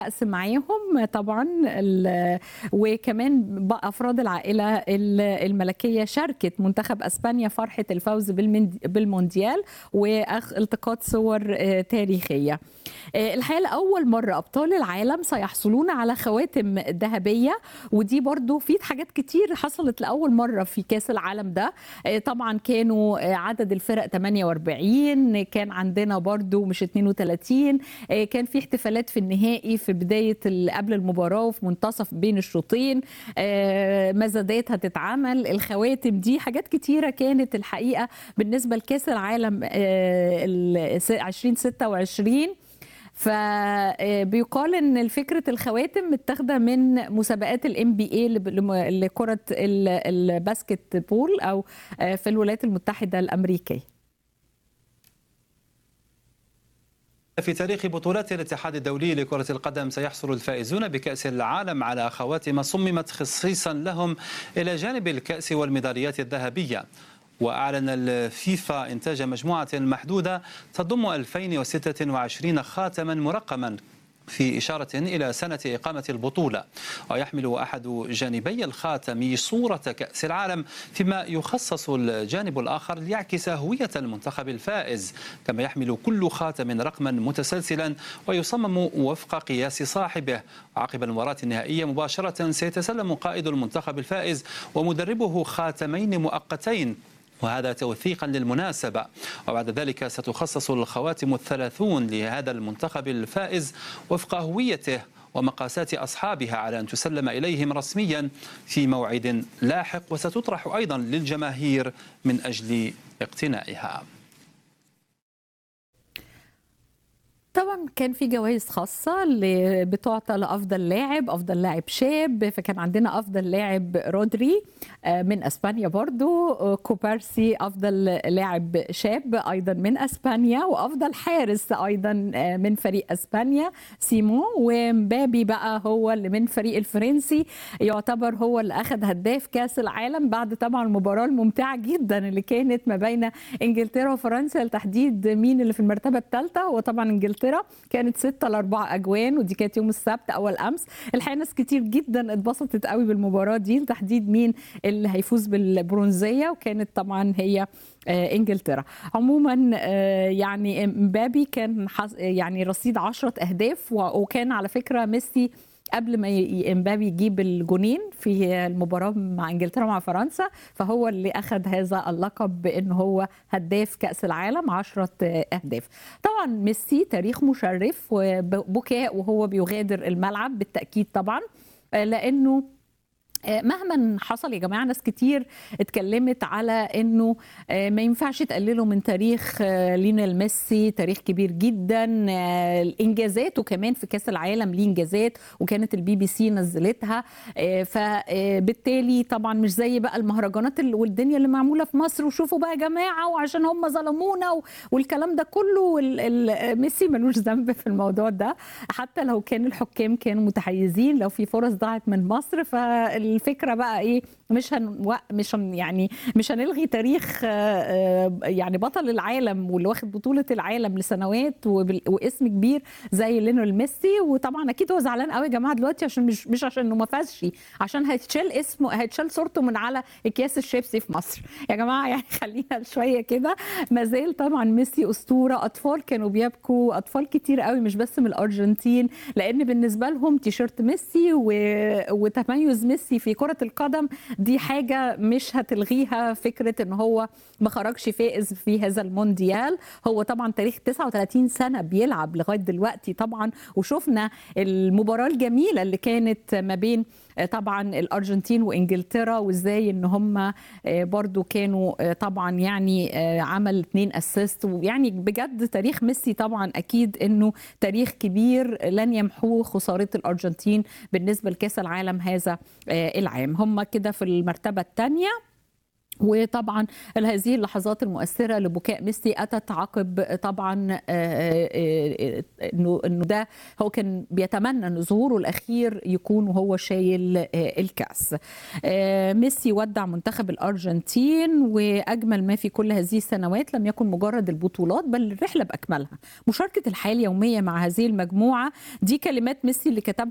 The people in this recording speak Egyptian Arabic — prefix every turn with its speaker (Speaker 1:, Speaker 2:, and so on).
Speaker 1: رأس معاهم طبعا ال- وكمان بقى افراد العائله ال- الملكيه شاركت منتخب اسبانيا فرحه الفوز بالمند- بالمونديال والتقاط صور آه، تاريخيه. آه، الحقيقه لاول مره ابطال العالم سيحصلون على خواتم ذهبيه ودي برضو في حاجات كتير حصلت لاول مره في كاس العالم ده آه، طبعا كانوا آه، عدد الفرق 48 كان عندنا برضو مش 32 آه، كان في احتفالات في النهائي في بدايه ال- قبل المباراه وفي منتصف بين الشوطين آه، مزادات هتتعمل الخواتم دي حاجات كتيره كانت الحقيقه بالنسبه لكاس العالم آه، ال 2026 فبيقال ان فكره الخواتم متاخده من مسابقات الام بي اي لكره ال- الباسكت بول او آه، في الولايات المتحده الامريكيه
Speaker 2: في تاريخ بطولات الاتحاد الدولي لكرة القدم سيحصل الفائزون بكأس العالم على خواتم صممت خصيصا لهم إلى جانب الكأس والميداليات الذهبية وأعلن الفيفا إنتاج مجموعة محدودة تضم 2026 خاتما مرقما في إشارة إلى سنة إقامة البطولة ويحمل أحد جانبي الخاتم صورة كأس العالم فيما يخصص الجانب الآخر ليعكس هوية المنتخب الفائز كما يحمل كل خاتم رقما متسلسلا ويصمم وفق قياس صاحبه عقب المباراة النهائية مباشرة سيتسلم قائد المنتخب الفائز ومدربه خاتمين مؤقتين وهذا توثيقا للمناسبة وبعد ذلك ستخصص الخواتم الثلاثون لهذا المنتخب الفائز وفق هويته ومقاسات أصحابها على أن تسلم إليهم رسميا في موعد لاحق وستطرح أيضا للجماهير من أجل اقتنائها
Speaker 1: طبعا كان في جوائز خاصة اللي بتعطى لأفضل لاعب أفضل لاعب شاب فكان عندنا أفضل لاعب رودري آه، من أسبانيا برضو آه، كوبارسي أفضل لاعب شاب أيضا من أسبانيا وأفضل حارس أيضا آه، من فريق أسبانيا سيمون ومبابي بقى هو اللي من فريق الفرنسي يعتبر هو اللي أخذ هداف كأس العالم بعد طبعا المباراة الممتعة جدا اللي كانت ما بين إنجلترا وفرنسا لتحديد مين اللي في المرتبة الثالثة وطبعا إنجلترا كانت 6 ل 4 أجوان ودي كانت يوم السبت أول أمس الحقيقة ناس كتير جدا اتبسطت قوي بالمباراة دي لتحديد مين اللي هيفوز بالبرونزية وكانت طبعا هي آه، انجلترا عموما آه، يعني مبابي كان حص- يعني رصيد 10 اهداف و- وكان على فكره ميسي قبل ما ي- امبابي يجيب الجونين في المباراه مع انجلترا مع فرنسا فهو اللي اخذ هذا اللقب بان هو هداف كاس العالم 10 اهداف طبعا ميسي تاريخ مشرف وبكاء وهو بيغادر الملعب بالتاكيد طبعا آه، لانه آه، مهما حصل يا جماعه ناس كتير اتكلمت على انه آه، ما ينفعش تقللوا من تاريخ آه، ليونيل ميسي تاريخ كبير جدا آه، انجازاته كمان في كاس العالم ليه انجازات وكانت البي بي سي نزلتها آه، فبالتالي طبعا مش زي بقى المهرجانات ال- والدنيا اللي معموله في مصر وشوفوا بقى يا جماعه وعشان هم ظلمونا و- والكلام ده كله وال- ال- ميسي ملوش ذنب في الموضوع ده حتى لو كان الحكام كانوا متحيزين لو في فرص ضاعت من مصر فالفكره بقى ايه مش هن مش هن يعني مش هنلغي تاريخ آه، آه، يعني بطل العالم واللي واخد بطوله العالم لسنوات وبال- واسم كبير زي لينول ميسي وطبعا اكيد هو زعلان قوي يا جماعه دلوقتي عشان مش مش عشان انه ما فازش عشان هيتشال اسمه هيتشال صورته من على اكياس الشيبسي في مصر يا جماعه يعني خلينا شويه كده ما زال طبعا ميسي اسطوره اطفال كانوا بيبكوا اطفال كتير قوي مش بس من الارجنتين لان بالنسبه لهم تيشيرت ميسي و... وتميز ميسي في كره القدم دي حاجه مش هتلغيها فكره ان هو ما خرجش فائز في هذا المونديال هو طبعا تاريخ 39 سنه بيلعب لغايه دلوقتي طبعا وشفنا المباراه الجميله اللي كانت ما بين آه، طبعا الارجنتين وانجلترا وازاي ان هم آه، برضو كانوا آه، طبعا يعني آه، عمل اتنين اسيست ويعني بجد تاريخ ميسي طبعا اكيد انه تاريخ كبير لن يمحوه خساره الارجنتين بالنسبه لكاس العالم هذا آه، العام هم كده في المرتبه الثانيه وطبعا هذه اللحظات المؤثره لبكاء ميسي اتت عقب طبعا انه انه ده هو كان بيتمنى ان ظهوره الاخير يكون وهو شايل الكاس. ميسي ودع منتخب الارجنتين واجمل ما في كل هذه السنوات لم يكن مجرد البطولات بل الرحله باكملها. مشاركه الحياه اليوميه مع هذه المجموعه دي كلمات ميسي اللي كتبها